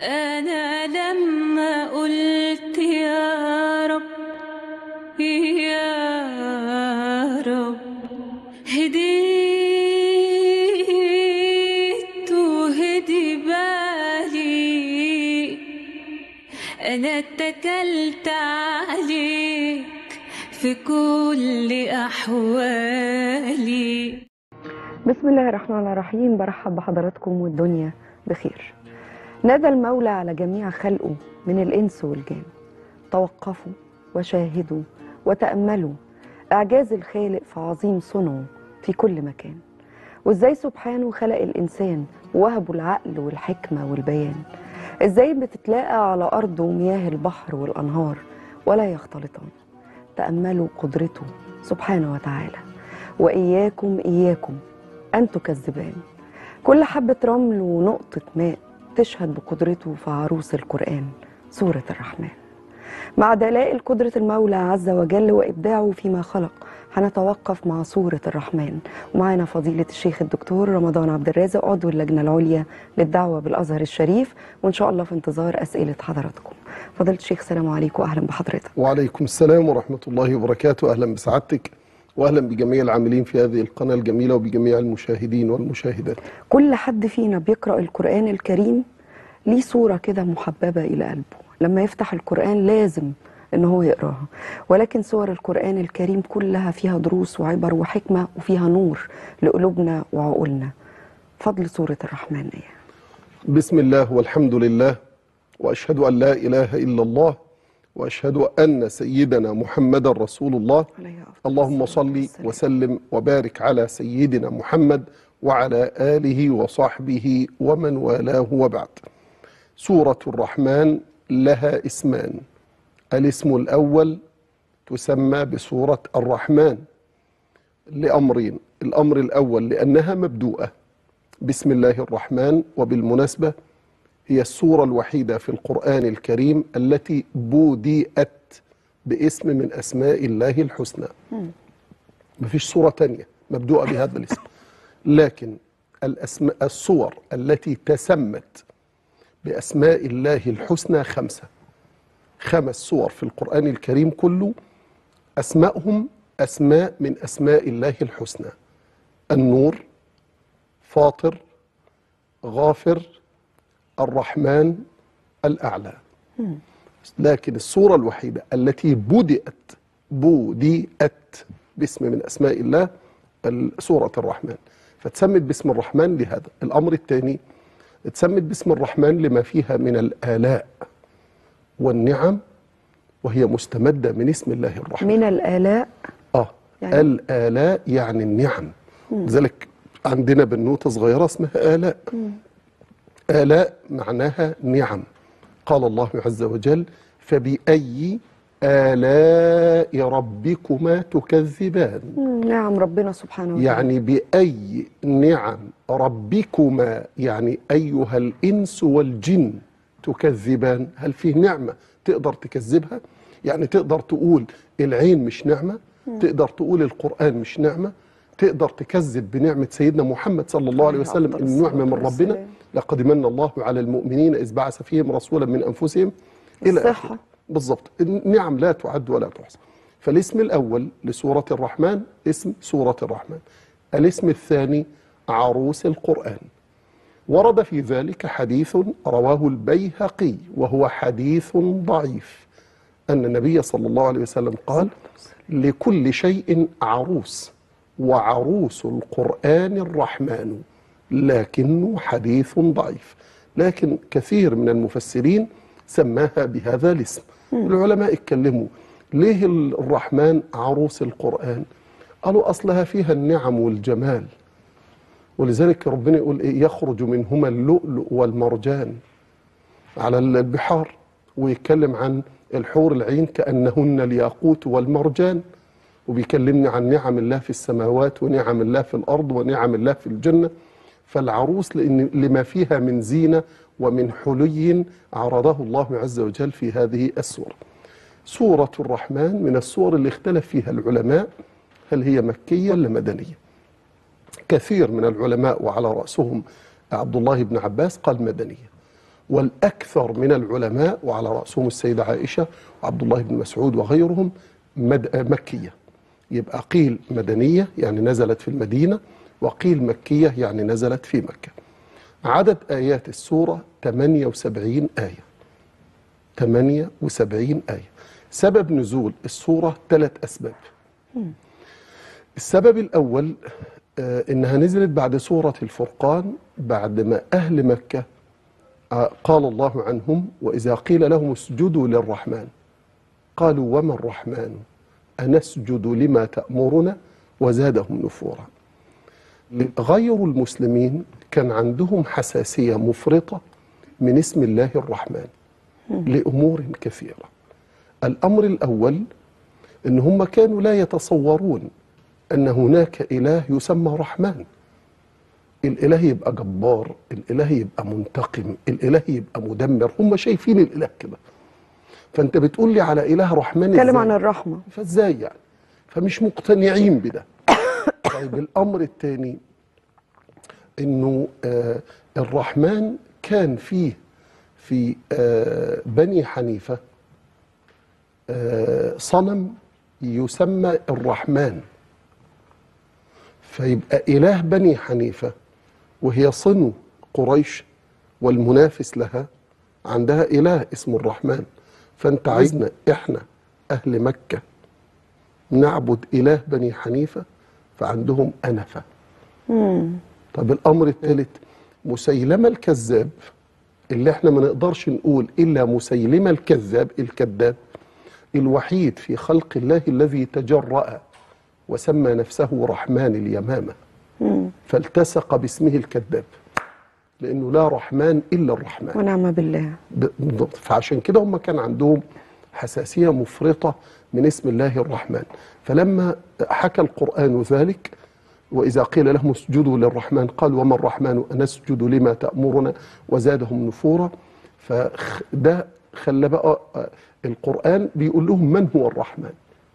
أنا لما قلت يا رب يا رب هديت وهدي بالي أنا اتكلت عليك في كل أحوالي بسم الله الرحمن الرحيم برحب بحضراتكم والدنيا بخير نادى المولى على جميع خلقه من الإنس والجان توقفوا وشاهدوا وتأملوا إعجاز الخالق في عظيم صنعه في كل مكان وإزاي سبحانه خلق الإنسان ووهبه العقل والحكمة والبيان إزاي بتتلاقى على أرضه مياه البحر والأنهار ولا يختلطان تأملوا قدرته سبحانه وتعالى وإياكم إياكم أن تكذبان كل حبة رمل ونقطة ماء تشهد بقدرته في عروس القرآن سورة الرحمن مع دلائل قدرة المولى عز وجل وإبداعه فيما خلق هنتوقف مع سورة الرحمن ومعنا فضيلة الشيخ الدكتور رمضان عبد الرازق عضو اللجنة العليا للدعوة بالأزهر الشريف وإن شاء الله في انتظار أسئلة حضراتكم فضيلة الشيخ السلام عليكم وأهلا بحضرتك وعليكم السلام ورحمة الله وبركاته أهلا بسعادتك وأهلا بجميع العاملين في هذه القناة الجميلة وبجميع المشاهدين والمشاهدات كل حد فينا بيقرأ القرآن الكريم ليه صورة كده محببة إلى قلبه لما يفتح القرآن لازم إن هو يقراها ولكن سور القرآن الكريم كلها فيها دروس وعبر وحكمة وفيها نور لقلوبنا وعقولنا فضل سورة الرحمن إيه؟ بسم الله والحمد لله وأشهد أن لا إله إلا الله وأشهد أن سيدنا محمد رسول الله عليه أفضل اللهم الصلاة صل والسلام. وسلم وبارك على سيدنا محمد وعلى آله وصحبه ومن والاه وبعد سورة الرحمن لها اسمان الاسم الأول تسمى بسورة الرحمن لأمرين الأمر الأول لأنها مبدوءة بسم الله الرحمن وبالمناسبة هي السورة الوحيدة في القرآن الكريم التي بودئت باسم من أسماء الله الحسنى مفيش سورة تانية مبدوءة بهذا الاسم لكن الأسماء الصور التي تسمت بأسماء الله الحسنى خمسة خمس صور في القرآن الكريم كله أسماءهم أسماء من أسماء الله الحسنى النور فاطر غافر الرحمن الأعلى لكن الصورة الوحيدة التي بدأت بدأت باسم من أسماء الله سورة الرحمن فتسمت باسم الرحمن لهذا الأمر الثاني اتسمت باسم الرحمن لما فيها من الآلاء والنعم وهي مستمدة من اسم الله الرحمن من الآلاء آه يعني- يعني الآلاء يعني النعم لذلك عندنا بنوتة صغيرة اسمها آلاء آلاء معناها نعم قال الله عز وجل فبأي آلاء ربكما تكذبان مم، نعم ربنا سبحانه وتعالى يعني بأي نعم ربكما يعني أيها الإنس والجن تكذبان هل فيه نعمة تقدر تكذبها يعني تقدر تقول العين مش نعمة تقدر تقول القرآن مش نعمة تقدر تكذب بنعمة سيدنا محمد صلى الله عليه عليه وسلم أفضل النعمة الصلاة من ربنا والسلام. لقد من الله على المؤمنين إذ بعث فيهم رسولا من أنفسهم إلى الصحة. آخره بالضبط النعم لا تعد ولا تحصى فالاسم الأول لسورة الرحمن اسم سورة الرحمن الاسم الثاني عروس القرآن ورد في ذلك حديث رواه البيهقي وهو حديث ضعيف أن النبي صلى الله عليه وسلم قال لكل شيء عروس وعروس القرآن الرحمن لكنه حديث ضعيف لكن كثير من المفسرين سماها بهذا الاسم العلماء اتكلموا ليه الرحمن عروس القرآن قالوا أصلها فيها النعم والجمال ولذلك ربنا يقول إيه يخرج منهما اللؤلؤ والمرجان على البحار ويتكلم عن الحور العين كأنهن الياقوت والمرجان وبيكلمني عن نعم الله في السماوات ونعم الله في الأرض ونعم الله في الجنة فالعروس لأن لما فيها من زينة ومن حلي عرضه الله عز وجل في هذه السورة سورة الرحمن من السور اللي اختلف فيها العلماء هل هي مكية ولا مدنية كثير من العلماء وعلى رأسهم عبد الله بن عباس قال مدنية والأكثر من العلماء وعلى رأسهم السيدة عائشة وعبد الله بن مسعود وغيرهم مد... مكية يبقى قيل مدنية يعني نزلت في المدينة وقيل مكية يعني نزلت في مكة عدد آيات السورة 78 آية 78 آية سبب نزول السورة ثلاث أسباب السبب الأول آه، إنها نزلت بعد سورة الفرقان بعد ما أهل مكة آه، قال الله عنهم وإذا قيل لهم اسجدوا للرحمن قالوا وما الرحمن أنسجد لما تأمرنا وزادهم نفورا غير المسلمين كان عندهم حساسية مفرطة من اسم الله الرحمن لأمور كثيرة الأمر الأول أن هم كانوا لا يتصورون أن هناك إله يسمى رحمن الإله يبقى جبار الإله يبقى منتقم الإله يبقى مدمر هم شايفين الإله كده فأنت بتقول لي على إله رحمن اتكلم إزاي؟ عن الرحمة فازاي يعني فمش مقتنعين بده طيب الامر الثاني انه آه الرحمن كان فيه في آه بني حنيفه آه صنم يسمى الرحمن فيبقى اله بني حنيفه وهي صنو قريش والمنافس لها عندها اله اسمه الرحمن فانت عايزنا احنا اهل مكه نعبد إله بني حنيفة فعندهم أنفة طب الأمر الثالث مسيلمة الكذاب اللي احنا ما نقدرش نقول إلا مسيلمة الكذاب الكذاب الوحيد في خلق الله الذي تجرأ وسمى نفسه رحمن اليمامة فالتصق باسمه الكذاب لأنه لا رحمن إلا الرحمن ونعم بالله ب- بالضبط فعشان كده هم كان عندهم حساسية مفرطة من اسم الله الرحمن فلما حكى القرآن ذلك وإذا قيل لهم اسجدوا للرحمن قال وما الرحمن نسجد لما تأمرنا وزادهم نفورا فده خلى بقى القرآن بيقول لهم من هو الرحمن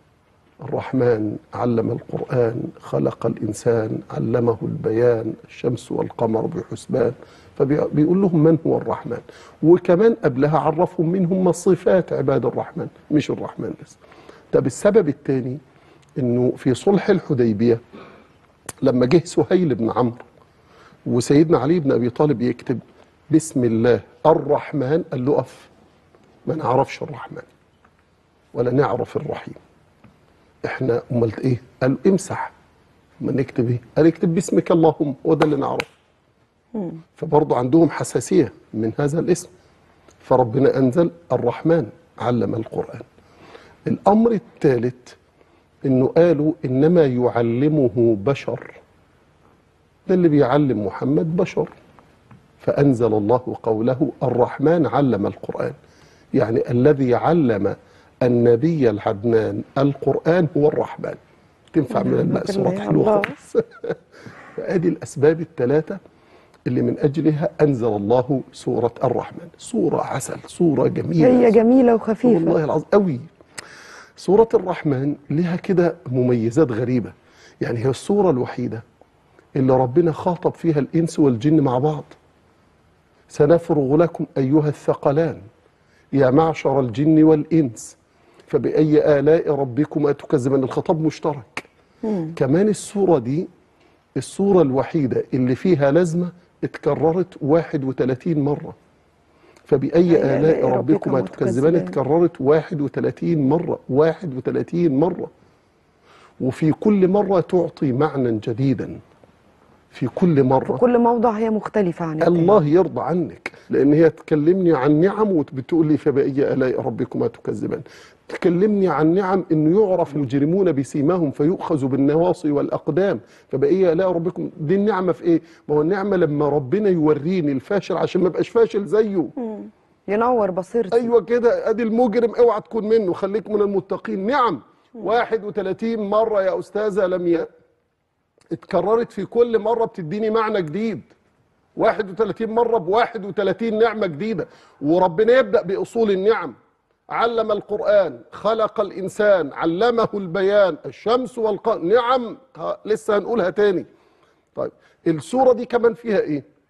الرحمن علم القرآن خلق الإنسان علمه البيان الشمس والقمر بحسبان فبيقول لهم من هو الرحمن وكمان قبلها عرفهم منهم صفات عباد الرحمن مش الرحمن بس طب السبب الثاني انه في صلح الحديبيه لما جه سهيل بن عمرو وسيدنا علي بن ابي طالب يكتب بسم الله الرحمن قال له اقف ما نعرفش الرحمن ولا نعرف الرحيم احنا امال ايه قال امسح ما نكتب ايه قال اكتب باسمك اللهم هو ده اللي نعرفه فبرضه عندهم حساسيه من هذا الاسم فربنا انزل الرحمن علم القران الامر الثالث انه قالوا انما يعلمه بشر ده اللي بيعلم محمد بشر فانزل الله قوله الرحمن علم القران يعني الذي علم النبي العدنان القران هو الرحمن تنفع من المأسورات بالله، حلوه الله. خالص فادي الاسباب الثلاثه اللي من اجلها انزل الله سوره الرحمن سوره عسل سوره جميله هي جميلة وخفيفة والله العظيم قوي سورة الرحمن لها كده مميزات غريبة يعني هي السورة الوحيدة اللي ربنا خاطب فيها الإنس والجن مع بعض سنفرغ لكم أيها الثقلان يا معشر الجن والإنس فبأي آلاء ربكما تكذبان الخطاب مشترك كمان السورة دي السورة الوحيدة اللي فيها لازمة اتكررت 31 مرة فبأي أي آلاء ربكما تكذبان تكذبان. اتكررت 31 مرة 31 مرة وفي كل مرة تعطي معنى جديدا في كل مرة في كل موضع هي مختلفة عن التاني. الله يرضى عنك لان هي تكلمني عن نعم وبتقول لي فبأي آلاء ربكما تكذبان تكلمني عن نعم انه يعرف المجرمون بسيماهم فيؤخذ بالنواصي والاقدام فبأي آلاء ربكم دي النعمه في ايه ما هو النعمه لما ربنا يوريني الفاشل عشان ما ابقاش فاشل زيه ينور بصيرتي ايوه كده ادي المجرم اوعى تكون منه خليك من المتقين نعم 31 مره يا استاذه لم ي... اتكررت في كل مره بتديني معنى جديد 31 مره ب 31 نعمه جديده وربنا يبدا باصول النعم علم القران خلق الانسان علمه البيان الشمس والقمر نعم ها لسه هنقولها تاني طيب السوره دي كمان فيها ايه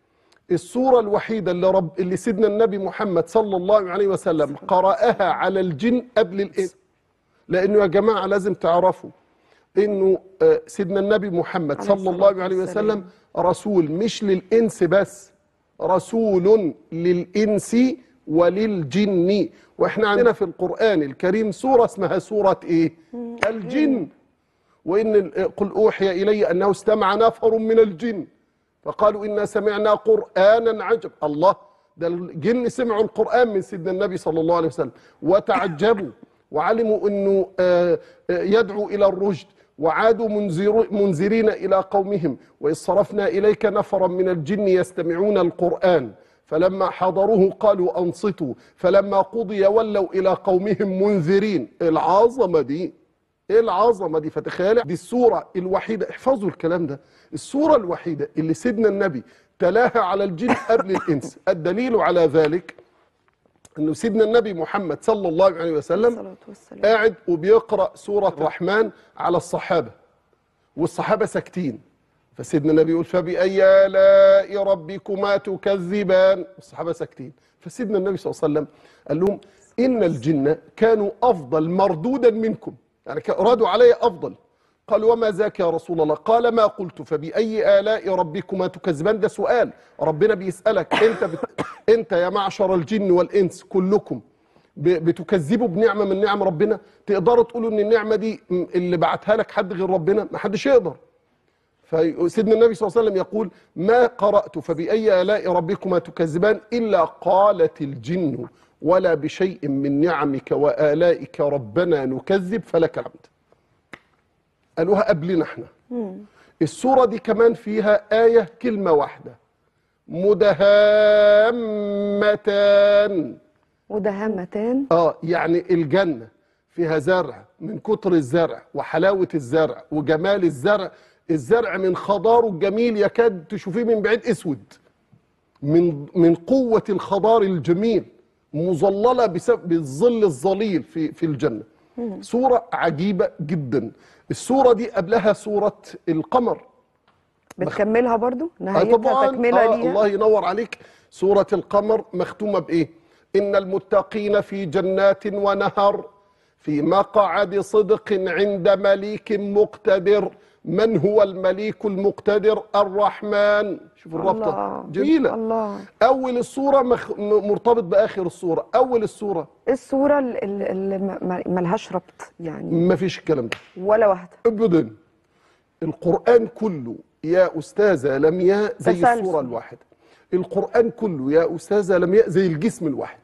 السورة الوحيدة اللي رب اللي سيدنا النبي محمد صلى الله عليه وسلم قرأها على الجن قبل الإنس لأنه يا جماعة لازم تعرفوا إنه آه، سيدنا النبي محمد عليه صلى الصلاة الله عليه والسلام. وسلم رسول مش للإنس بس رسول للإنس وللجن واحنا عندنا في القرآن الكريم سورة اسمها سورة ايه الجن وإن قل أوحي إلي أنه استمع نفر من الجن فقالوا إنا سمعنا قرآنا عجب الله ده الجن سمعوا القرآن من سيدنا النبي صلى الله عليه وسلم وتعجبوا وعلموا أنه آه، آه، يدعو إلى الرشد وعادوا منذر منذرين إلى قومهم وإذ صرفنا إليك نفرا من الجن يستمعون القرآن فلما حضروه قالوا أنصتوا فلما قضي ولوا إلى قومهم منذرين العظمة دي ايه العظمه دي فتخيل دي السوره الوحيده احفظوا الكلام ده السوره الوحيده اللي سيدنا النبي تلاها على الجن قبل الانس الدليل على ذلك انه سيدنا النبي محمد صلى الله عليه وسلم الصلاة والسلام قاعد وبيقرا سوره الرحمن على الصحابه والصحابه ساكتين فسيدنا النبي يقول فبأي آلاء ربكما تكذبان الصحابه ساكتين فسيدنا النبي صلى الله عليه وسلم قال لهم ان الجن كانوا افضل مردودا منكم يعني كا- رادوا علي افضل قال وما ذاك يا رسول الله قال ما قلت فبأي آلاء ربكما تكذبان ده سؤال ربنا بيسألك انت بت... انت يا معشر الجن والانس كلكم ب- بتكذبوا بنعمه من نعم ربنا تقدروا تقولوا ان النعمه دي م- اللي بعتها لك حد غير ربنا ما حدش يقدر فسيدنا النبي صلى الله عليه وسلم يقول ما قرأت فبأي آلاء ربكما تكذبان إلا قالت الجن ولا بشيء من نعمك وآلائك ربنا نكذب فلك الحمد قالوها قبلنا احنا السورة دي كمان فيها آية كلمة واحدة مدهامتان مدهمتان اه يعني الجنة فيها زرع من كتر الزرع وحلاوة الزرع وجمال الزرع الزرع من خضاره الجميل يكاد تشوفيه من بعيد اسود من من قوة الخضار الجميل مظللة بسبب بالظل الظليل في في الجنة سورة عجيبة جدا السورة دي قبلها سورة القمر بتكملها برضو آه نهايتها طبعا تكملة آه ليها الله ينور عليك سورة القمر مختومة بإيه إن المتقين في جنات ونهر في مقعد صدق عند مليك مقتدر من هو المليك المقتدر الرحمن شوف الرابطة الله جميلة الله أول السورة مخ... م- مرتبط بآخر السورة أول السورة السورة اللي, اللي ما- ما- ملهاش ربط يعني ما فيش الكلام ده ولا واحدة ابدا القرآن كله يا أستاذة لمياء زي تسلسل. الصورة الواحدة القرآن كله يا أستاذة لمياء زي الجسم الواحد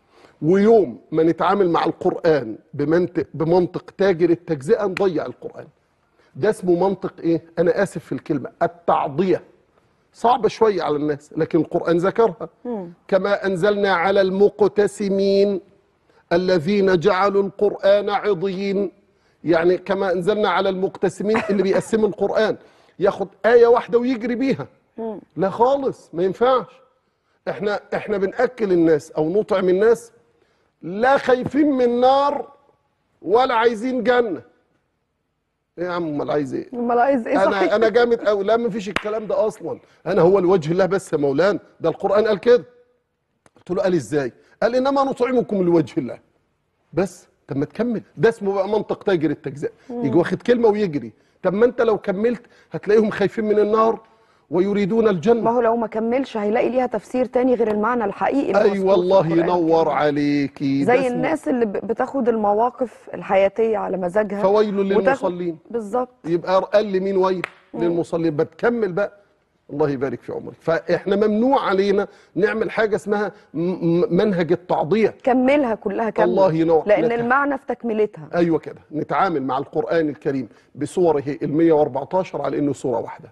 ويوم ما نتعامل مع القرآن بمنطق, بمنطق تاجر التجزئة نضيع القرآن ده اسمه منطق ايه أنا آسف في الكلمة التعضية صعبة شوية على الناس لكن القرآن ذكرها كما أنزلنا على المقتسمين الذين جعلوا القرآن عضين يعني كما أنزلنا على المقتسمين اللي بيقسموا القرآن ياخد آية واحدة ويجري بيها لا خالص ما ينفعش احنا احنا بنأكل الناس أو نطعم الناس لا خايفين من نار ولا عايزين جنة ايه يا عم امال عايز ايه امال عايز ايه انا صحيح انا جامد قوي لا ما فيش الكلام ده اصلا انا هو لوجه الله بس يا مولانا ده القران قال كده قلت له قال ازاي قال انما نطعمكم لوجه الله بس طب ما تكمل ده اسمه بقى منطق تاجر التجزئه يجي واخد كلمه ويجري طب ما انت لو كملت هتلاقيهم خايفين من النار ويريدون ما الجنه هو لو ما كملش هيلاقي ليها تفسير تاني غير المعنى الحقيقي اي المذكور في والله القرآن ينور الكريم. عليكي ده زي اسمه الناس اللي ب- بتاخد المواقف الحياتية على مزاجها فويل وتاخد- للمصلين بالظبط يبقى قال لي مين ويل للمصلين بتكمل بقى الله يبارك في عمرك فاحنا ممنوع علينا نعمل حاجه اسمها م- م- منهج التعضيه كملها كلها كاملة الله ينور. لأن لك- المعنى في تكملتها ايوه كده نتعامل مع القران الكريم بصوره ال 114 على انه سوره واحده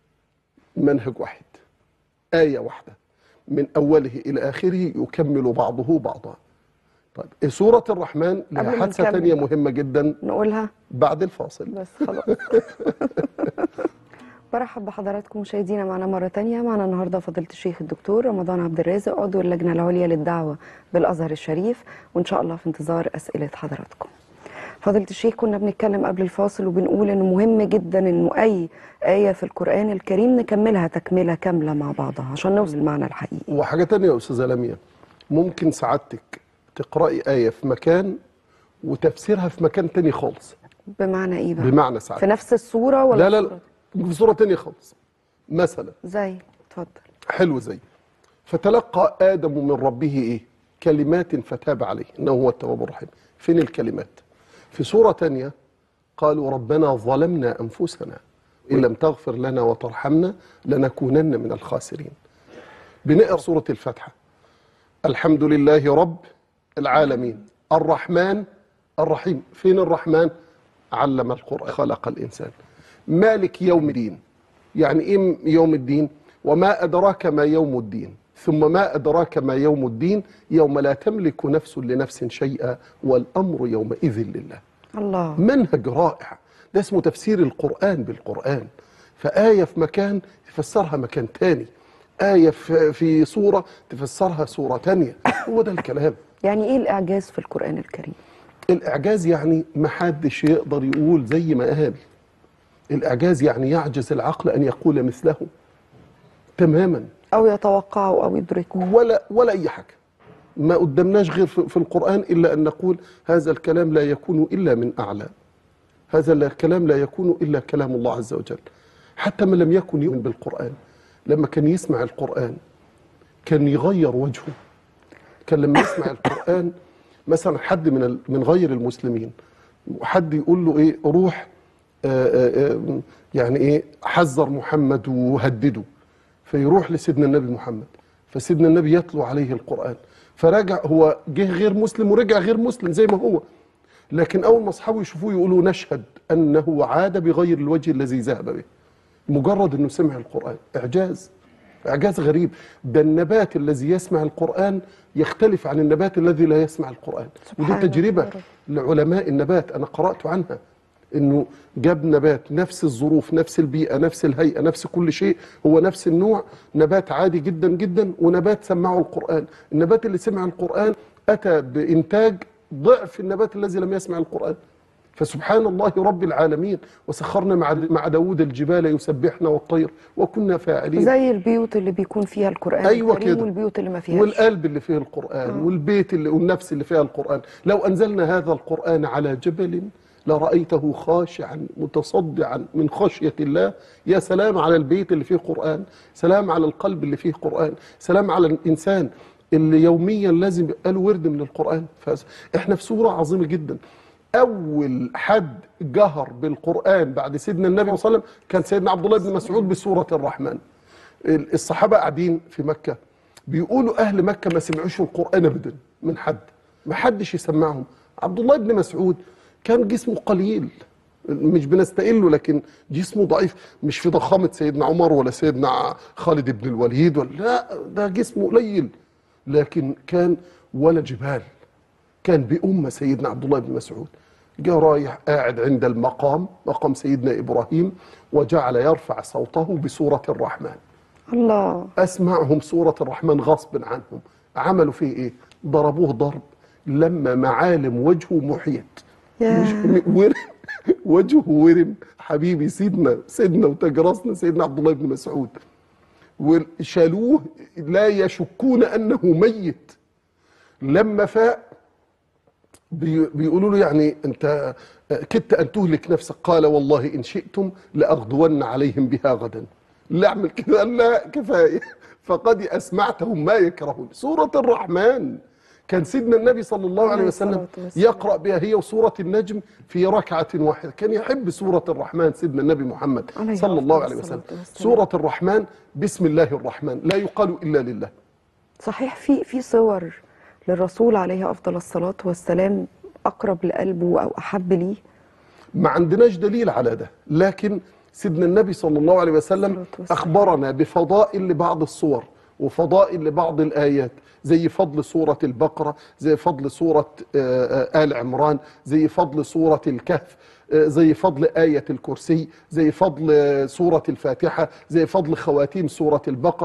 منهج واحد ايه واحده من اوله الى اخره يكمل بعضه بعضا طيب سوره الرحمن لها قبل ما حادثه نكمل ثانيه بقى. مهمه جدا نقولها بعد الفاصل بس خلاص برحب بحضراتكم مشاهدينا معنا مرة تانية معنا النهاردة فضيلة الشيخ الدكتور رمضان عبد الرازق عضو اللجنة العليا للدعوة بالأزهر الشريف وإن شاء الله في انتظار أسئلة حضراتكم فضيلة الشيخ كنا بنتكلم قبل الفاصل وبنقول انه مهم جدا انه اي آية في القرآن الكريم نكملها تكملة كاملة مع بعضها عشان نوصل المعنى الحقيقي وحاجة تانية يا أستاذة لميا ممكن سعادتك تقرأي آية في مكان وتفسيرها في مكان تاني خالص بمعنى ايه بقى؟ بمعنى في سعادتك نفس الصورة ولا لا لا في لا صورة؟ في صورة تانية خالص مثلا زي اتفضل حلو زي فتلقى آدم من ربه إيه كلمات فتاب عليه إنه هو التواب الرحيم فين الكلمات في سورة تانية قالوا ربنا ظلمنا أنفسنا إن لم تغفر لنا وترحمنا لنكونن من الخاسرين بنقرأ سورة الفاتحة الحمد لله رب العالمين الرحمن الرحيم فين الرحمن علم القرآن خلق الإنسان مالك يوم الدين يعني إيه يوم الدين وما أدراك ما يوم الدين ثم ما أدراك ما يوم الدين يوم لا تملك نفس لنفس شيئا والأمر يومئذ لله الله منهج رائع ده اسمه تفسير القرآن بالقرآن فآية في مكان تفسرها مكان تاني آية في في صورة تفسرها صورة تانية هو ده الكلام يعني ايه الإعجاز في القرآن الكريم؟ الإعجاز يعني ما حدش يقدر يقول زي ما قال الإعجاز يعني يعجز العقل أن يقول مثله تماما أو يتوقعوا أو يدركوا ولا ولا أي حاجة ما قدمناش غير في في القرآن إلا أن نقول هذا الكلام لا يكون إلا من أعلى هذا الكلام لا يكون إلا كلام الله عز وجل حتى من لم يكن يؤمن بالقرآن لما كان يسمع القرآن كان يغير وجهه كان لما يسمع القرآن مثلا حد من ال- من غير المسلمين وحد يقول له ايه روح آه، آه، آه، يعني ايه حذر محمد وهدده فيروح لسيدنا النبي محمد فسيدنا النبي يتلو عليه القرآن فرجع هو جه غير مسلم ورجع غير مسلم زي ما هو لكن اول ما اصحابه يشوفوه يقولوا نشهد انه عاد بغير الوجه الذي ذهب به مجرد انه سمع القرآن اعجاز اعجاز غريب ده النبات الذي يسمع القرآن يختلف عن النبات الذي لا يسمع القرآن ودي سبحان تجربة الله. لعلماء النبات انا قرأت عنها انه جاب نبات نفس الظروف نفس البيئة نفس الهيئة نفس كل شيء هو نفس النوع نبات عادي جدا جدا ونبات سمعه القرآن النبات اللي سمع القرآن أتى بإنتاج ضعف النبات الذي لم يسمع القرآن فسبحان الله رب العالمين وسخرنا مع مع داود الجبال يسبحن والطير وكنا فاعلين زي البيوت اللي بيكون فيها القرآن أيوة الكريم كده. والبيوت اللي ما فيهاش والقلب اللي فيه القرآن والبيت اللي والنفس اللي فيها القرآن لو أنزلنا هذا القرآن على جبل لرأيته خاشعا متصدعا من خشية الله يا سلام على البيت اللي فيه قرآن سلام على القلب اللي فيه قرآن سلام على الإنسان اللي يوميا لازم يبقى له ورد من القرآن فإحنا في سورة عظيمة جدا أول حد جهر بالقرآن بعد سيدنا النبي صلى الله عليه وسلم كان سيدنا عبد الله بن مسعود بسورة الرحمن الصحابة قاعدين في مكة بيقولوا أهل مكة ما سمعوش القرآن أبدا من حد ما حدش يسمعهم عبد الله بن مسعود كان جسمه قليل مش بنستقله لكن جسمه ضعيف مش في ضخامة سيدنا عمر ولا سيدنا خالد بن الوليد ولا لا ده جسمه قليل لكن كان ولا جبال كان بأمة سيدنا عبد الله بن مسعود جاء رايح قاعد عند المقام مقام سيدنا إبراهيم وجعل يرفع صوته بسورة الرحمن الله أسمعهم سورة الرحمن غصب عنهم عملوا فيه إيه ضربوه ضرب لما معالم وجهه محيت ياه. مش ورم وجهه ورم حبيبي سيدنا سيدنا وتاج راسنا سيدنا عبد الله بن مسعود وشالوه لا يشكون انه ميت لما فاق بي- بيقولوا له يعني انت كدت ان تهلك نفسك قال والله ان شئتم لاغدون عليهم بها غدا لا اعمل كده قال لا كفايه فقد اسمعتهم ما يكرهون سوره الرحمن كان سيدنا النبي صلى الله عليه عليه وسلم الصلاة والسلام. يقرا بها هي وسوره النجم في ركعه واحده كان يحب سوره الرحمن سيدنا النبي محمد عليه صلى الله أفضل عليه وسلم الصلاة والسلام. سوره الرحمن بسم الله الرحمن لا يقال الا لله صحيح في في صور للرسول عليه أفضل الصلاة والسلام أقرب لقلبه أو أحب ليه ما عندناش دليل على ده لكن سيدنا النبي صلى الله عليه وسلم الصلاة والسلام. أخبرنا بفضائل لبعض الصور وفضائل لبعض الآيات زي فضل سورة البقرة زي فضل سورة آه، آه، آل عمران زي فضل سورة الكهف آه، زي فضل آية الكرسي زي فضل آه، سورة الفاتحة زي فضل خواتيم سورة البقرة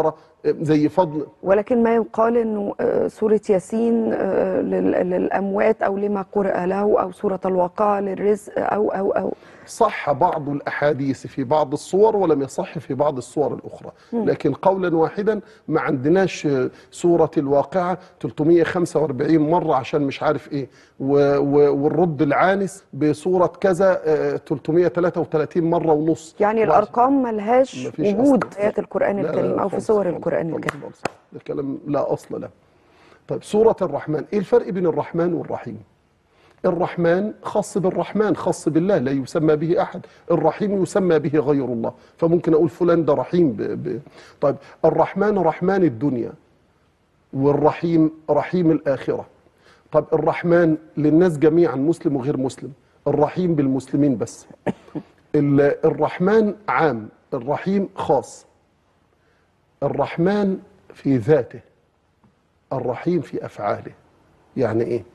زي فضل ولكن ما يقال انه آه، سوره ياسين آه، لل- للاموات او لما قرأ له او سوره الواقعه للرزق او او او صح بعض الأحاديث في بعض الصور ولم يصح في بعض الصور الأخرى لكن قولا واحدا ما عندناش آه، سورة الواقعة 345 مرة عشان مش عارف إيه و- و- والرد العانس بصورة كذا آه، 333 مرة ونص يعني وعشان- الارقام ملهاش مفيش وجود أصل. في ايات القران لا، لا، الكريم لا، او في خالص، سور خالص، القران خالص، الكريم خالص. ده كلام لا أصل له طيب سورة الرحمن إيه الفرق بين الرحمن والرحيم الرحمن خاص بالرحمن خاص بالله لا يسمى به أحد الرحيم يسمى به غير الله فممكن أقول فلان ده رحيم ب... ب... طيب الرحمن رحمن الدنيا والرحيم رحيم الآخرة طب الرحمن للناس جميعا مسلم وغير مسلم الرحيم بالمسلمين بس ال- الرحمن عام الرحيم خاص الرحمن في ذاته الرحيم في افعاله يعني ايه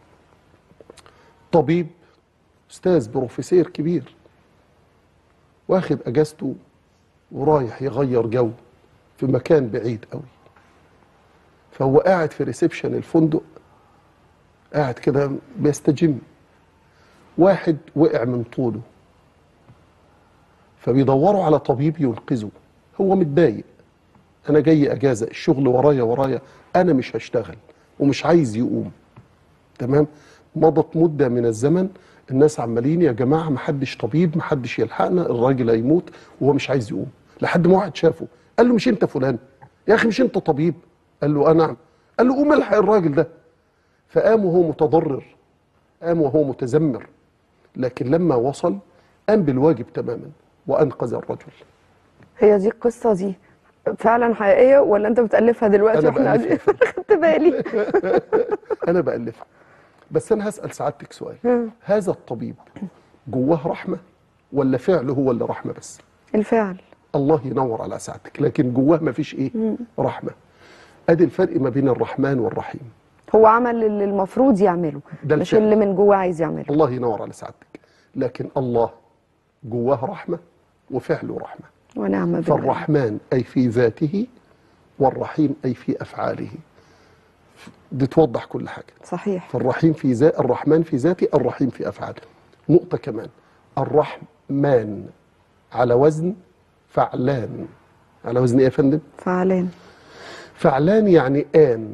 طبيب استاذ بروفيسير كبير واخد اجازته ورايح يغير جو في مكان بعيد قوي فهو قاعد في ريسبشن الفندق قاعد كده بيستجم واحد وقع من طوله فبيدوروا على طبيب ينقذه هو متضايق انا جاي اجازه الشغل ورايا ورايا انا مش هشتغل ومش عايز يقوم تمام مضت مده من الزمن الناس عمالين يا جماعه محدش طبيب محدش يلحقنا الراجل هيموت وهو مش عايز يقوم لحد ما واحد شافه قال له مش انت فلان يا اخي مش انت طبيب قال له اه نعم قال له قوم الحق الراجل ده فقام وهو متضرر قام وهو متذمر لكن لما وصل قام بالواجب تماما وانقذ الرجل هي دي القصه دي فعلا حقيقيه ولا انت بتالفها دلوقتي أنا واحنا بألفها قاعدين خدت بالي انا بألفها بس انا هسأل سعادتك سؤال هذا الطبيب جواه رحمة ولا فعله هو اللي رحمة بس الفعل الله ينور على سعادتك لكن جواه ما فيش ايه رحمة ادي الفرق ما بين الرحمن والرحيم هو عمل اللي المفروض يعمله ده مش الفعل. اللي من جوه عايز يعمله الله ينور على سعادتك لكن الله جواه رحمة وفعله رحمة ونعم بالله فالرحمن أي في ذاته والرحيم أي في أفعاله دي توضح كل حاجة صحيح فالرحيم في ذات الرحمن في ذاته الرحيم في أفعاله نقطة كمان الرحمن على وزن فعلان على وزن إيه يا فندم؟ فعلان فعلان يعني آن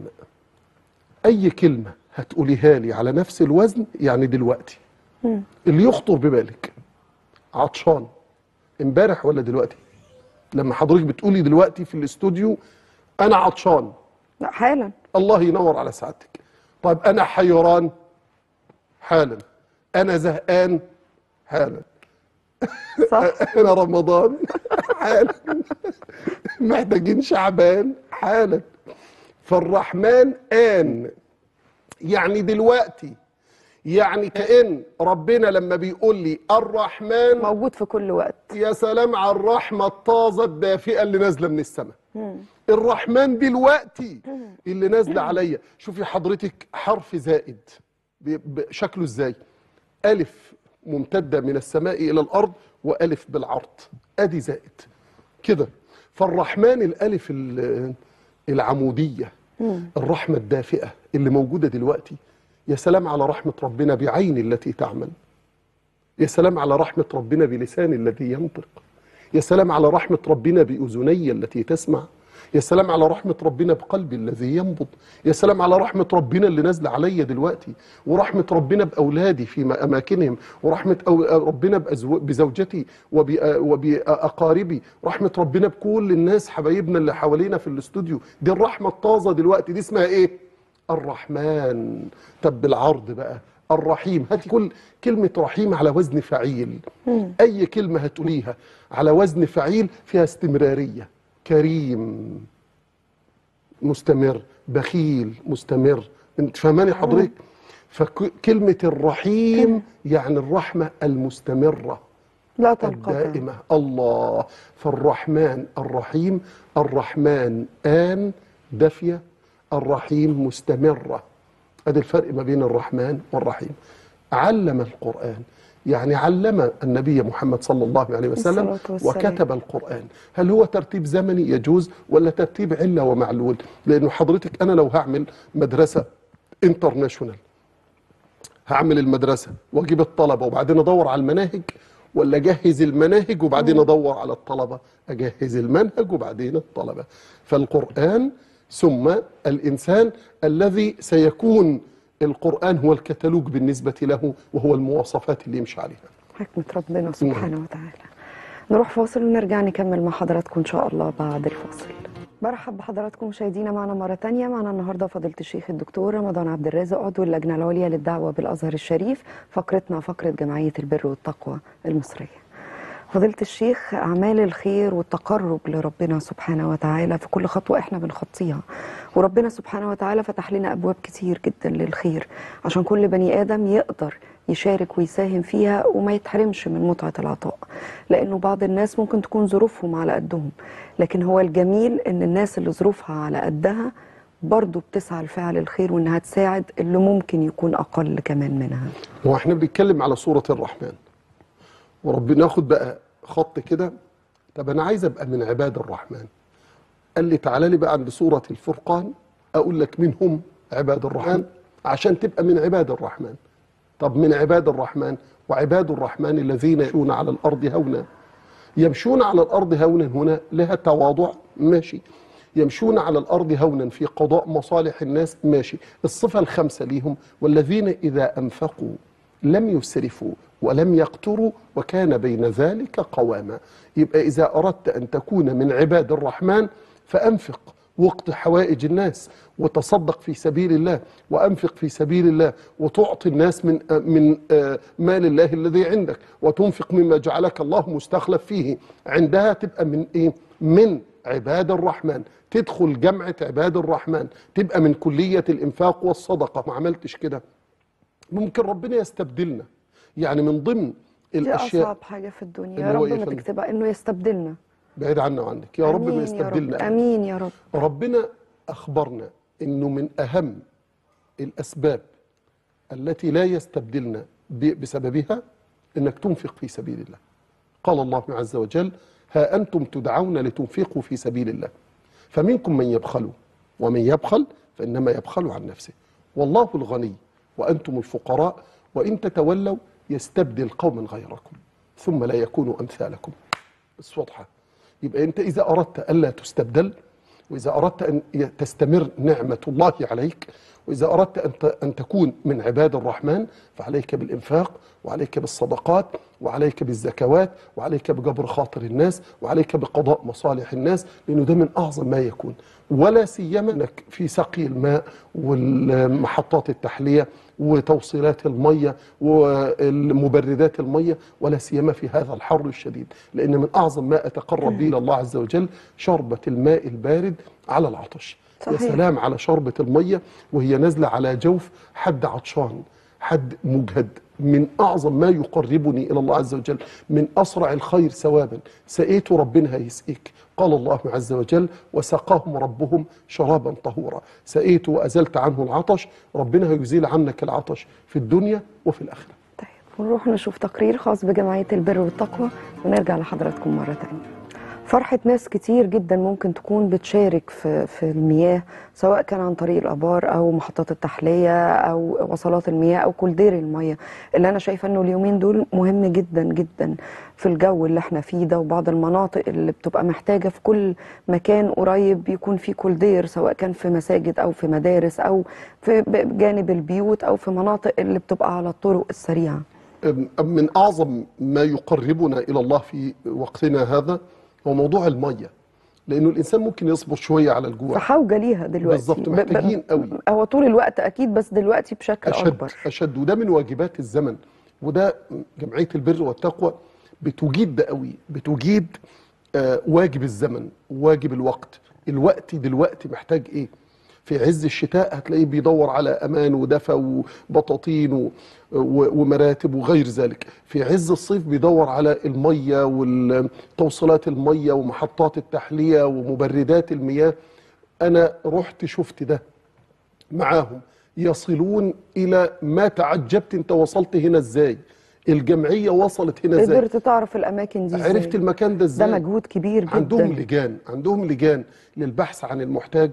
أي كلمة هتقوليها لي على نفس الوزن يعني دلوقتي اللي يخطر ببالك عطشان امبارح ولا دلوقتي لما حضرتك بتقولي دلوقتي في الاستوديو أنا عطشان لا حالا الله ينور على سعادتك طيب أنا حيران حالا أنا زهقان حالا صح أنا رمضان حالا محتاجين شعبان حالا فالرحمن آن يعني دلوقتي يعني كأن ربنا لما بيقول لي الرحمن موجود في كل وقت يا سلام على الرحمة الطازة الدافئة اللي نازلة من السماء الرحمن دلوقتي اللي نازلة عليا شوفي حضرتك حرف زائد ب- ب- شكله ازاي ألف ممتدة من السماء إلى الأرض وألف بالعرض أدي زائد كده فالرحمن الألف ال- العمودية الرحمة الدافئة اللي موجودة دلوقتي يا سلام على رحمة ربنا بعين التي تعمل يا سلام على رحمة ربنا بلسان الذي ينطق يا سلام على رحمة ربنا بأذني التي تسمع يا سلام على رحمة ربنا بقلبي الذي ينبض يا سلام على رحمة ربنا اللي نازلة عليا دلوقتي ورحمة ربنا بأولادي في م- أماكنهم ورحمة أو ربنا بأزو- بزوجتي وب- وبأقاربي رحمة ربنا بكل الناس حبايبنا اللي حوالينا في الاستوديو دي الرحمة الطازة دلوقتي دي اسمها ايه الرحمن طب بالعرض بقى الرحيم هاتي كل كلمة رحيم على وزن فعيل أي كلمة هتقوليها على وزن فعيل فيها استمرارية كريم مستمر بخيل مستمر انت فهماني حضرتك فكلمة الرحيم يعني الرحمة المستمرة لا تنقطع الدائمة الله فالرحمن الرحيم الرحمن آن دافية الرحيم مستمرة ادي الفرق ما بين الرحمن والرحيم علم القرآن يعني علم النبي محمد صلى الله عليه وسلم الصلاة والسلام. وكتب القرآن هل هو ترتيب زمني يجوز ولا ترتيب علة ومعلول لأنه حضرتك أنا لو هعمل مدرسة انترناشونال هعمل المدرسة واجيب الطلبة وبعدين ادور على المناهج ولا اجهز المناهج وبعدين ادور على الطلبة اجهز المنهج وبعدين الطلبة فالقرآن ثم الإنسان الذي سيكون القرآن هو الكتالوج بالنسبة له وهو المواصفات اللي يمشي عليها حكمة ربنا سبحانه وتعالى نروح فاصل ونرجع نكمل مع حضراتكم إن شاء الله بعد الفاصل برحب بحضراتكم مشاهدينا معنا مرة تانية معنا النهاردة فضيلة الشيخ الدكتور رمضان عبد الرازق عضو اللجنة العليا للدعوة بالأزهر الشريف فقرتنا فقرة جمعية البر والتقوى المصرية فضيلة الشيخ أعمال الخير والتقرب لربنا سبحانه وتعالى في كل خطوة إحنا بنخطيها وربنا سبحانه وتعالى فتح لنا أبواب كتير جدا للخير عشان كل بني آدم يقدر يشارك ويساهم فيها وما يتحرمش من متعة العطاء لأنه بعض الناس ممكن تكون ظروفهم على قدهم لكن هو الجميل إن الناس اللي ظروفها على قدها برضه بتسعى لفعل الخير وإنها تساعد اللي ممكن يكون أقل كمان منها هو احنا بنتكلم على سورة الرحمن وربنا ناخد بقى خط كده طب انا عايز ابقى من عباد الرحمن قال لي تعالى لي بقى عند سورة الفرقان اقول لك مين هم عباد الرحمن عشان تبقى من عباد الرحمن طب من عباد الرحمن وعباد الرحمن الذين يمشون على الارض هونا يمشون على الارض هونا هنا لها تواضع ماشي يمشون على الارض هونا في قضاء مصالح الناس ماشي الصفه الخامسه ليهم والذين اذا انفقوا لم يسرفوا ولم يقتروا وكان بين ذلك قواما يبقى اذا اردت ان تكون من عباد الرحمن فانفق وقت حوائج الناس وتصدق في سبيل الله وانفق في سبيل الله وتعطي الناس من من آه، مال الله الذي عندك وتنفق مما جعلك الله مستخلف فيه عندها تبقى من ايه من عباد الرحمن تدخل جمعة عباد الرحمن تبقى من كلية الإنفاق والصدقة ما عملتش كده ممكن ربنا يستبدلنا يعني من ضمن دي الأشياء أصعب حاجة في الدنيا إن يا هو رب إيه ما فندم؟ تكتبها إنه يستبدلنا بعيد عنا وعنك يا رب ما آمين يستبدلنا يا رب. آمين يا رب ربنا أخبرنا أنه من أهم الأسباب التي لا يستبدلنا ب- بسببها أنك تنفق في سبيل الله قال الله عز وجل ها أنتم تدعون لتنفقوا في سبيل الله فمنكم من يبخل ومن يبخل فإنما يبخل عن نفسه والله الغني وأنتم الفقراء وإن تتولوا يستبدل قوما غيركم ثم لا يكونوا أمثالكم بس واضحة يبقى أنت إذا أردت ألا تستبدل وإذا أردت أن ي- تستمر نعمة الله عليك وإذا أردت أن ت- أن تكون من عباد الرحمن فعليك بالإنفاق وعليك بالصدقات وعليك بالزكوات وعليك بجبر خاطر الناس وعليك بقضاء مصالح الناس لأنه ده من أعظم ما يكون ولا سيما أنك في سقي الماء والمحطات التحلية وتوصيلات المية والمبردات المية ولا سيما في هذا الحر الشديد لأن من أعظم ما أتقرب به إلى الله عز وجل شربة الماء البارد على العطش يا صحيح. سلام على شربة المية وهي نازلة على جوف حد عطشان حد مجهد من أعظم ما يقربني إلى الله عز وجل من أسرع الخير ثوابا سقيت ربنا هيسقيك قال الله عز وجل وسقاهم ربهم شرابا طهورا سقيت وأزلت عنه العطش ربنا هيزيل عنك العطش في الدنيا وفي الآخرة طيب ونروح نشوف تقرير خاص بجمعية البر والتقوى ونرجع لحضراتكم مرة تانية فرحة ناس كتير جدا ممكن تكون بتشارك في, في المياه سواء كان عن طريق الآبار أو محطات التحلية أو وصلات المياه أو كولدير المياه اللي أنا شايفة إنه اليومين دول مهم جدا جدا في الجو اللي احنا فيه ده وبعض المناطق اللي بتبقى محتاجة في كل مكان قريب يكون فيه كولدير سواء كان في مساجد أو في مدارس أو في جانب البيوت أو في مناطق اللي بتبقى على الطرق السريعة أم- من أعظم ما يقربنا إلى الله في وقتنا هذا هو موضوع المية لأنه الإنسان ممكن يصبر شوية على الجوع فحوجة ليها دلوقتي بالظبط، ب- ب- محتاجين قوي. هو طول الوقت أكيد بس دلوقتي بشكل أشد أكبر أشد وده من واجبات الزمن وده جمعية البر والتقوى بتجيد ده قوي بتجيد آه واجب الزمن واجب الوقت الوقت دلوقتي محتاج إيه في عز الشتاء هتلاقيه بيدور على أمان ودفى وبطاطين و- و- ومراتب وغير ذلك في عز الصيف بيدور على المية والتوصيلات المية ومحطات التحلية ومبردات المياه أنا رحت شفت ده معاهم يصلون الى ما تعجبت انت وصلت هنا ازاي الجمعيه وصلت هنا ازاي قدرت تعرف الاماكن دي ازاي عرفت المكان ده ازاي ده مجهود كبير جدا عندهم لجان عندهم لجان للبحث عن المحتاج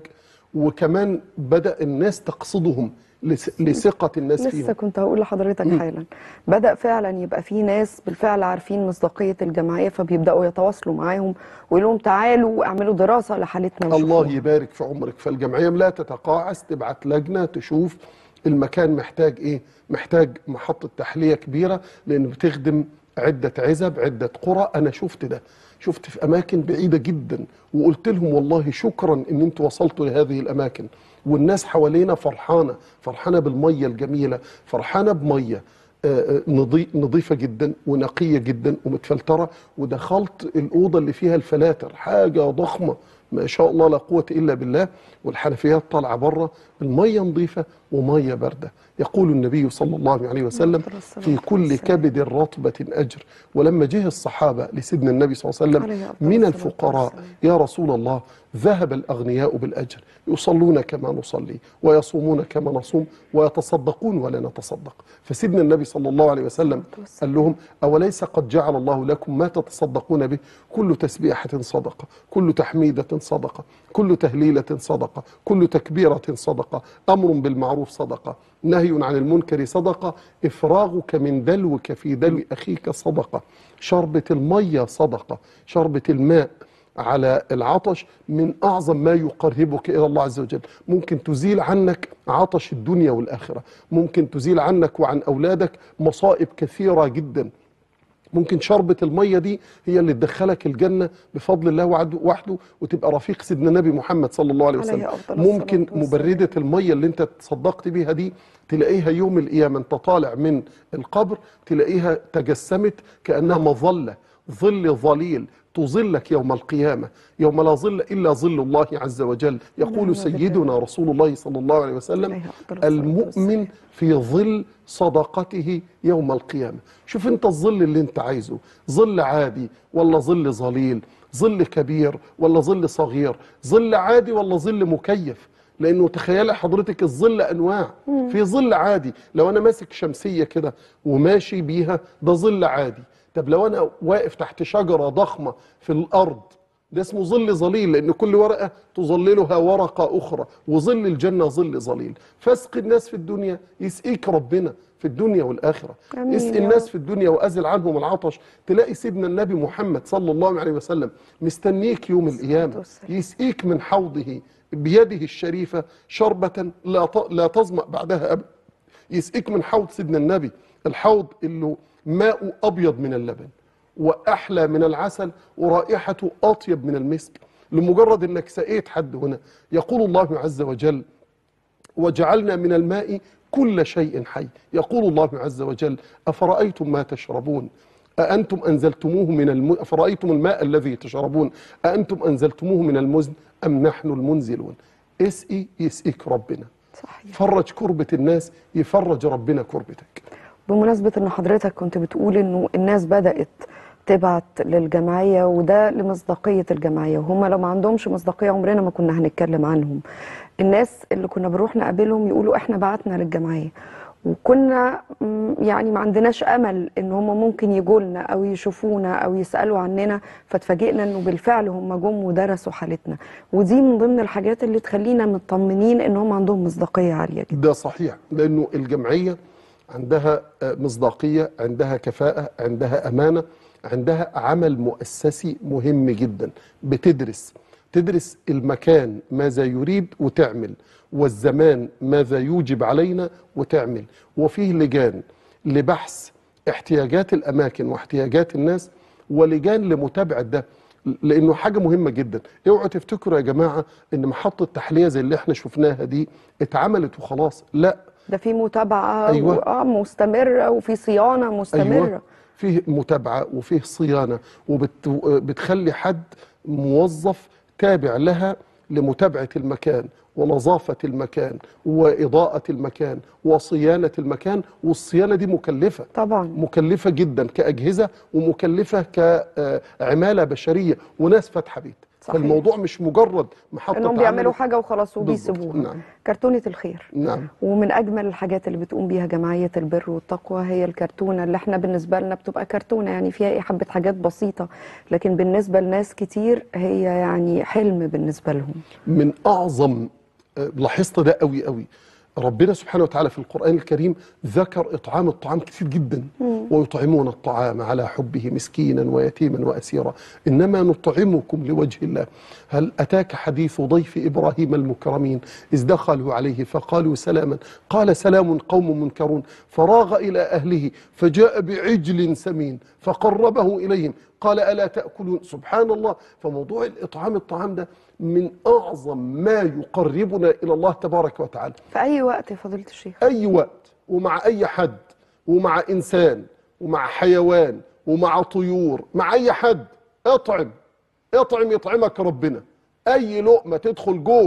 وكمان بدا الناس تقصدهم لس- لثقه الناس لسه فيهم كنت هقول لحضرتك حالا بدأ فعلا يبقى في ناس بالفعل عارفين مصداقية الجمعية فبيبدأوا يتواصلوا معاهم ويقولوا لهم تعالوا اعملوا دراسة لحالتنا الله وشوفوها. يبارك في عمرك فالجمعيه لا تتقاعس تبعت لجنه تشوف المكان محتاج ايه محتاج محطه تحليه كبيره لان بتخدم عده عزب عده قرى انا شفت ده شفت في اماكن بعيده جدا وقلت لهم والله شكرا ان انتوا وصلتوا لهذه الاماكن والناس حوالينا فرحانه فرحانه بالميه الجميله فرحانه بميه آه، آه، نضي- نظيفة جدا ونقية جدا ومتفلترة ودخلت الأوضة اللي فيها الفلاتر حاجة ضخمة ما شاء الله لا قوة إلا بالله والحنفيات طالعة بره المية نظيفة ومية باردة يقول النبي صلى الله عليه وسلم أفضل الصلاة في كل والسلام. كبد رطبة أجر ولما جه الصحابة لسيدنا النبي صلى الله عليه عليه وسلم أفضل من الصلاة الفقراء والسلام. يا رسول الله ذهب الأغنياء بالأجر يصلون كما نصلي ويصومون كما نصوم ويتصدقون ولا نتصدق فسيدنا النبي صلى الله عليه وسلم قال لهم أوليس قد جعل الله لكم ما تتصدقون به كل تسبيحة صدقة كل تحميدة صدقة كل تهليلة صدقة كل تكبيرة صدقة أمر بالمعروف صدقة نهي عن المنكر صدقة إفراغك من دلوك في دلو أخيك صدقة شربة المية صدقة شربة الماء على العطش من أعظم ما يقربك إلى الله عز وجل ممكن تزيل عنك عطش الدنيا والآخرة ممكن تزيل عنك وعن أولادك مصائب كثيرة جدا ممكن شربة المية دي هي اللي تدخلك الجنة بفضل الله وعد- وحده وتبقى رفيق سيدنا النبي محمد صلى الله عليه عليه وسلم أفضل الصلاة ممكن والسلام. مبردة المية اللي انت تصدقت بيها دي تلاقيها يوم القيامة انت طالع من القبر تلاقيها تجسمت كأنها مظلة ظل ظليل تظلك يوم القيامة يوم لا ظل إلا ظل الله عز وجل نعم يقول بالله. سيدنا رسول الله صلى الله عليه وسلم عليه أفضل الصلاة المؤمن في ظل صدقته يوم القيامة شوف انت الظل اللي انت عايزه ظل عادي ولا ظل ظليل ظل كبير ولا ظل صغير ظل عادي ولا ظل مكيف لانه تخيل حضرتك الظل انواع في ظل عادي لو انا ماسك شمسية كده وماشي بيها ده ظل عادي طب لو انا واقف تحت شجرة ضخمة في الارض ده اسمه ظل ظليل لان كل ورقه تظللها ورقه اخرى وظل الجنه ظل ظليل فاسق الناس في الدنيا يسقيك ربنا في الدنيا والاخره آمين اسقي يا الناس رب. في الدنيا وازل عنهم العطش تلاقي سيدنا النبي محمد صلى الله عليه وسلم مستنيك يوم القيامه والسلام. يسقيك من حوضه بيده الشريفه شربه لا ط- لا تظما بعدها ابدا يسقيك من حوض سيدنا النبي الحوض اللي ماءه ابيض من اللبن واحلى من العسل ورائحته اطيب من المسك لمجرد انك سقيت حد هنا يقول الله عز وجل وجعلنا من الماء كل شيء حي يقول الله عز وجل أفرأيتم ما تشربون أأنتم أنزلتموه من الم... أفرأيتم الماء الذي تشربون أأنتم أنزلتموه من المزن أم نحن المنزلون اسقي يسقيك ربنا صحيح فرج كربة الناس يفرج ربنا كربتك بمناسبة ان حضرتك كنت بتقول انه الناس بدأت تبعت للجمعية وده لمصداقية الجمعية وهم لو ما عندهمش مصداقية عمرنا ما كنا هنتكلم عنهم الناس اللي كنا بنروح نقابلهم يقولوا احنا بعتنا للجمعية وكنا مم، يعني ما عندناش امل ان هم ممكن يجوا لنا او يشوفونا او يسالوا عننا فتفاجئنا انه بالفعل هم جم ودرسوا حالتنا ودي من ضمن الحاجات اللي تخلينا مطمنين ان هم عندهم مصداقيه عاليه جدا ده صحيح لأنه الجمعية عندها آه، مصداقية عندها كفاءة عندها أمانة عندها عمل مؤسسي مهم جدا بتدرس تدرس المكان ماذا يريد وتعمل والزمان ماذا يوجب علينا وتعمل وفيه لجان لبحث احتياجات الأماكن واحتياجات الناس ولجان لمتابعة ده لانه حاجه مهمه جدا اوعوا تفتكروا يا جماعه ان محطه تحليه زي اللي احنا شفناها دي اتعملت وخلاص لا ده في متابعه أيوة. و- آه مستمره وفي صيانه مستمره ايوه فيه متابعه وفيه صيانه وبتخلي حد موظف تابع لها لمتابعه المكان ونظافه المكان واضاءه المكان وصيانه المكان والصيانه دي مكلفه طبعا مكلفة جدا كأجهزة ومكلفة كعمالة بشرية وناس فاتحة بيت صحيح. فالموضوع مش مجرد محطه انهم عمل. بيعملوا حاجه وخلاص بالظبط. وبيسيبوها نعم كرتونه الخير نعم ومن اجمل الحاجات اللي بتقوم بيها جمعيه البر والتقوى هي الكرتونه اللي احنا بالنسبه لنا بتبقى كرتونه يعني فيها ايه حبه حاجات بسيطه لكن بالنسبه لناس كتير هي يعني حلم بالنسبه لهم من اعظم آه، لاحظت ده قوي قوي ربنا سبحانه وتعالى في القرآن الكريم ذكر إطعام الطعام كتير جدا ويطعمون الطعام على حبه مسكينا ويتيما وأسيرا إنما نطعمكم لوجه الله هل أتاك حديث ضيف إبراهيم المكرمين إذ دخلوا عليه فقالوا سلاما قال سلام قوم منكرون فراغ إلى أهله فجاء بعجل سمين فقربه إليهم قال ألا تأكلون سبحان الله فموضوع الإطعام الطعام ده من أعظم ما يقربنا إلى الله تبارك وتعالى في اي وقت يا فضيله الشيخ أي وقت ومع أي حد ومع إنسان ومع حيوان ومع طيور مع أي حد اطعم اطعم يطعمك ربنا أي لقمة تدخل جوف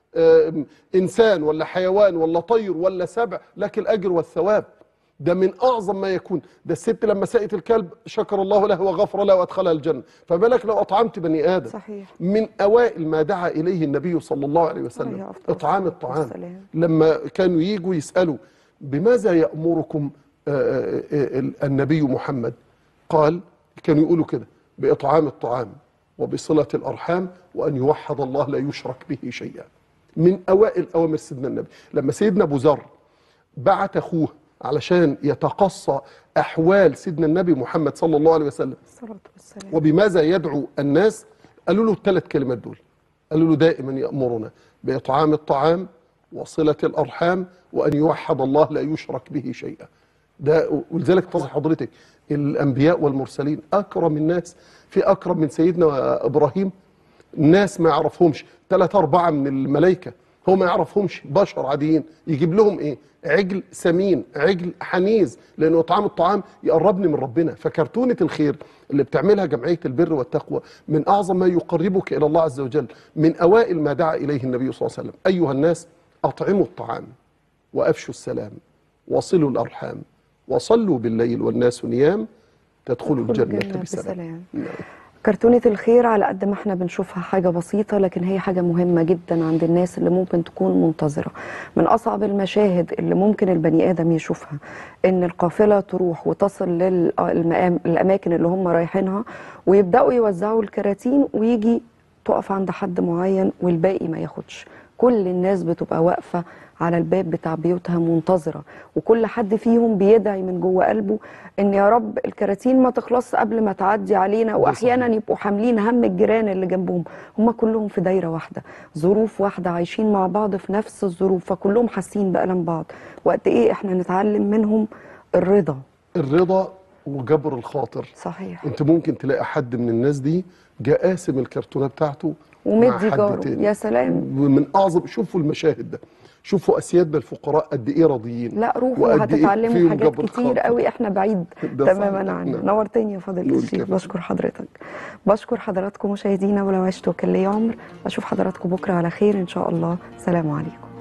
آم، إنسان ولا حيوان ولا طير ولا سبع لك الأجر والثواب ده من أعظم ما يكون ده الست لما سقت الكلب شكر الله له وغفر له وأدخلها الجنة فبالك لو أطعمت بني آدم صحيح من أوائل ما دعا إليه النبي صلى الله عليه وسلم عليه أفضل إطعام الصلاة الطعام والسلام. لما كانوا يجوا يسألوا بماذا يأمركم آه، آه، آه، النبي محمد قال كانوا يقولوا كده بإطعام الطعام وبصلة الأرحام وأن يوحد الله لا يشرك به شيئا من أوائل أوامر سيدنا النبي لما سيدنا أبو ذر بعت أخوه علشان يتقصى أحوال سيدنا النبي محمد صلى الله عليه وسلم الصلاه والسلام وبماذا يدعو الناس قالوا له الثلاث كلمات دول قالوا له دائما يأمرنا بإطعام الطعام وصلة الأرحام وأن يوحد الله لا يشرك به شيئا ده ولذلك تصل حضرتك الأنبياء والمرسلين أكرم الناس في أكرم من سيدنا إبراهيم ناس ما يعرفهمش ثلاثة أربعة من الملائكة هو ما يعرفهمش بشر عاديين يجيب لهم إيه عجل سمين عجل حنيز لأنه إطعام الطعام يقربني من ربنا فكرتونة الخير اللي بتعملها جمعية البر والتقوى من أعظم ما يقربك إلى الله عز وجل من أوائل ما دعا إليه النبي صلى الله عليه وسلم أيها الناس أطعموا الطعام وأفشوا السلام وصلوا الأرحام وصلوا بالليل والناس نيام تدخلوا تدخلوا الجنة, الجنة بسلام, بسلام. نعم. كرتونة الخير على قد ما احنا بنشوفها حاجة بسيطة لكن هي حاجة مهمة جدا عند الناس اللي ممكن تكون منتظرة من أصعب المشاهد اللي ممكن البني آدم يشوفها إن القافلة تروح وتصل للأماكن اللي هم رايحينها ويبدأوا يوزعوا الكراتين ويجي تقف عند حد معين والباقي ما ياخدش كل الناس بتبقى واقفة على الباب بتاع بيوتها منتظرة وكل حد فيهم بيدعي من جوه قلبه ان يا رب الكراتين ما تخلص قبل ما تعدي علينا واحيانا يبقوا حاملين هم الجيران اللي جنبهم هم كلهم في دايرة واحدة ظروف واحدة عايشين مع بعض في نفس الظروف فكلهم حاسين بألم بعض وقت ايه احنا نتعلم منهم الرضا الرضا وجبر الخاطر صحيح انت ممكن تلاقي حد من الناس دي جاء قاسم الكرتونه بتاعته مع ومدي حد جاره تاني. يا سلام من اعظم شوفوا المشاهد ده شوفوا اسيادنا الفقراء قد ايه راضيين لا روحوا وقد إيه وهتتعلموا فيهم حاجات جبر كتير خاطر. قوي احنا بعيد ده تماما صحيح. عنه نعم. نورتني يا فضيلة نقول الشيخ كده. بشكر حضرتك بشكر حضراتكم مشاهدينا ولو عشتوا كان لي عمر اشوف حضراتكم بكره على خير ان شاء الله سلام عليكم